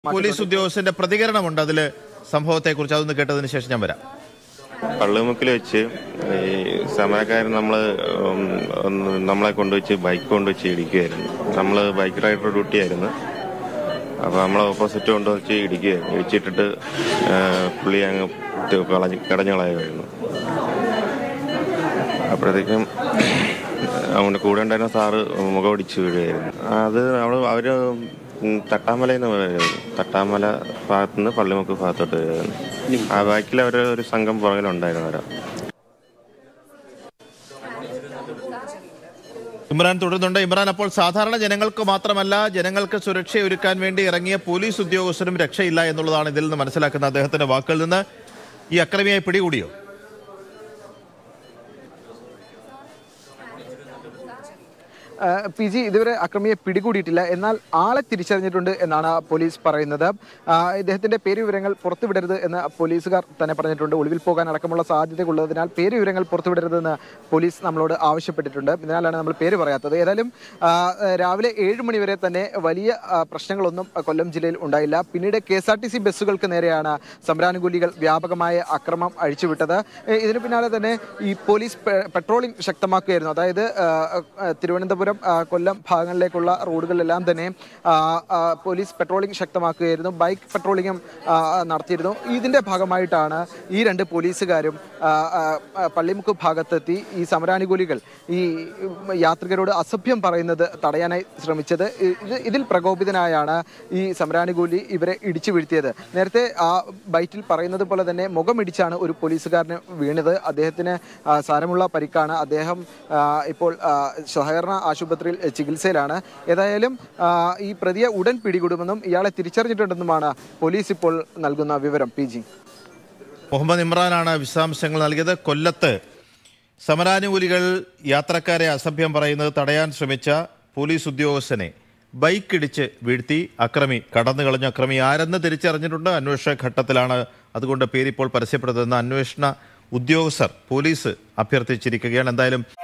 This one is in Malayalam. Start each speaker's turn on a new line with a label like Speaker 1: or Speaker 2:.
Speaker 1: പോലീസ് ഉദ്യോഗസ്ഥന്റെ പ്രതികരണമുണ്ട് അതില് സംഭവത്തെക്കുറിച്ച് അതൊന്ന് കേട്ടതിന് ശേഷം ഞാൻ വരാം
Speaker 2: പള്ളിമുക്കിൽ വെച്ച് ഈ സമരക്കാരൻ നമ്മൾ നമ്മളെ കൊണ്ടുവച്ച് ബൈക്ക് കൊണ്ടുവച്ച് ഇടിക്കുമായിരുന്നു നമ്മൾ ബൈക്ക് റൈഡർ ഡ്യൂട്ടി ആയിരുന്നു അപ്പോൾ നമ്മളെ ഓപ്പോസിറ്റ് കൊണ്ടുവച്ച് ഇടിക്കുകയായിരുന്നു ഇടിച്ചിട്ടിട്ട് ആ, പുള്ളി അങ്ങ് ഇത് കളഞ്ഞ് കടഞ്ഞു കളയുമായിരുന്നു അപ്പോഴത്തേക്കും അവൻ്റെ കൂടെ ഉണ്ടായിരുന്ന സാറ് മുഖമടിച്ച് വീഴുകയായിരുന്നു അത് നമ്മൾ അവർ തട്ടാമലയിൽ നിന്ന് തട്ടാമല ഭാഗത്തു നിന്ന് പള്ളിമുക്ക് ഭാഗത്തോട്ട് വരികയായിരുന്നു ആ ബാക്കിൽ അവർ ഒരു സംഘം പുറകിലുണ്ടായിരുന്നു അവരാ
Speaker 1: ഇമ്രാൻ തുടരുന്നുണ്ട് ഇമ്രാൻ അപ്പോൾ സാധാരണ ജനങ്ങൾക്ക് മാത്രമല്ല ജനങ്ങൾക്ക് സുരക്ഷയൊരുക്കാൻ വേണ്ടി ഇറങ്ങിയ പോലീസ് ഉദ്യോഗസ്ഥരും രക്ഷയില്ല എന്നുള്ളതാണ് ഇതിൽ നിന്ന് മനസ്സിലാക്കുന്ന അദ്ദേഹത്തിന്റെ വാക്കുകളിൽ നിന്ന് ഈ അക്രമിയായി പിടികൂടിയോ
Speaker 3: ഏഹ് പി ജി ഇതുവരെ അക്രമിയെ പിടികൂടിയിട്ടില്ല എന്നാൽ ആളെ തിരിച്ചറിഞ്ഞിട്ടുണ്ട് എന്നാണ് പോലീസ് പറയുന്നത് ആഹ് ഇദ്ദേഹത്തിന്റെ പേര് വിവരങ്ങൾ പുറത്തുവിടരുത് എന്ന് പോലീസുകാർ തന്നെ പറഞ്ഞിട്ടുണ്ട് ഒളിവിൽ പോകാൻ അടക്കമുള്ള സാധ്യതയുള്ളതിനാൽ പേര് വിവരങ്ങൾ പുറത്തുവിടരുതെന്ന് പോലീസ് നമ്മളോട് ആവശ്യപ്പെട്ടിട്ടുണ്ട് ഇതിനാലാണ് നമ്മൾ പേര് പറയാത്തത് ഏതായാലും ആഹ് രാവിലെ ഏഴ് മണി വരെ തന്നെ വലിയ ആഹ് പ്രശ്നങ്ങളൊന്നും കൊല്ലം ജില്ലയിൽ ഉണ്ടായില്ല പിന്നീട് K S R T C ബസ്സുകൾക്ക് നേരെയാണ് സമരാനുകൂലികൾ വ്യാപകമായ അക്രമം അഴിച്ചുവിട്ടത് ഏഹ് ഇതിന് പിന്നാലെ തന്നെ ഈ പോലീസ് പെ- പെട്രോളിംഗ് ശക്തമാക്കുകയായിരുന്നു അതായത് ആഹ് ആഹ് തിരുവനന്തപുരം ആഹ് കൊല്ലം ഭാഗങ്ങളിലേക്കുള്ള റോഡുകളിലെല്ലാം തന്നെ ആഹ് ആഹ് പോലീസ് പെട്രോളിംഗ് ശക്തമാക്കുകയായിരുന്നു ബൈക്ക് പെട്രോളിംഗും ആഹ് നടത്തിയിരുന്നു ഇതിന്റെ ഭാഗമായിട്ടാണ് ഈ രണ്ട് പോലീസുകാരും ആഹ് ആഹ് പള്ളിമുക്ക് ഭാഗത്തെത്തി ഈ സമരാനുകൂലികൾ ഈ യാത്രികരോട് അസഭ്യം പറയുന്നത് തടയാനായി ശ്രമിച്ചത് ഇത് ഇതിൽ പ്രകോപിതനായാണ് ഈ സമരാനുകൂലി ഇവരെ ഇടിച്ചു വീഴ്ത്തിയത് നേരത്തെ ആ ബൈറ്റിൽ പറയുന്നത് പോലെ തന്നെ മുഖമിടിച്ചാണ് ഒരു പോലീസുകാരന് വീണത് അദ്ദേഹത്തിന് ആ, സാരമുള്ള പരിക്കാണ് അദ്ദേഹം ആ, ഇപ്പോൾ ആ, സഹകരണ ആശുപത്രിയിൽ ചികിത്സയിലാണ് ഏതായാലും ആ, ഈ പ്രതിയെ ഉടൻ പിടികൂടുമെന്നും ഇയാളെ തിരിച്ചറിഞ്ഞിട്ടുണ്ടെന്നുമാണ് പോലീസ് ഇപ്പോൾ നൽകുന്ന വിവരം പി ജി
Speaker 1: മുഹമ്മദ് ഇമ്രാനാണ് വിശദാംശങ്ങൾ നൽകിയത് കൊല്ലത്ത് സമരാനുകൂലികൾ യാത്രക്കാരെ അസഭ്യം പറയുന്നത് തടയാൻ ശ്രമിച്ച പോലീസ് ഉദ്യോഗസ്ഥനെ ബൈക്ക് ഇടിച്ച് വീഴ്ത്തി അക്രമി കടന്നു കളഞ്ഞ അക്രമി ആരെന്ന് തിരിച്ചറിഞ്ഞിട്ടുണ്ട് അന്വേഷണ ഘട്ടത്തിലാണ് അതുകൊണ്ട് പേരിപ്പോൾ പരസ്യപ്പെടുത്തുന്ന അന്വേഷണ ഉദ്യോഗസ്ഥർ പോലീസ് അഭ്യർത്ഥിച്ചിരിക്കുകയാണ് എന്തായാലും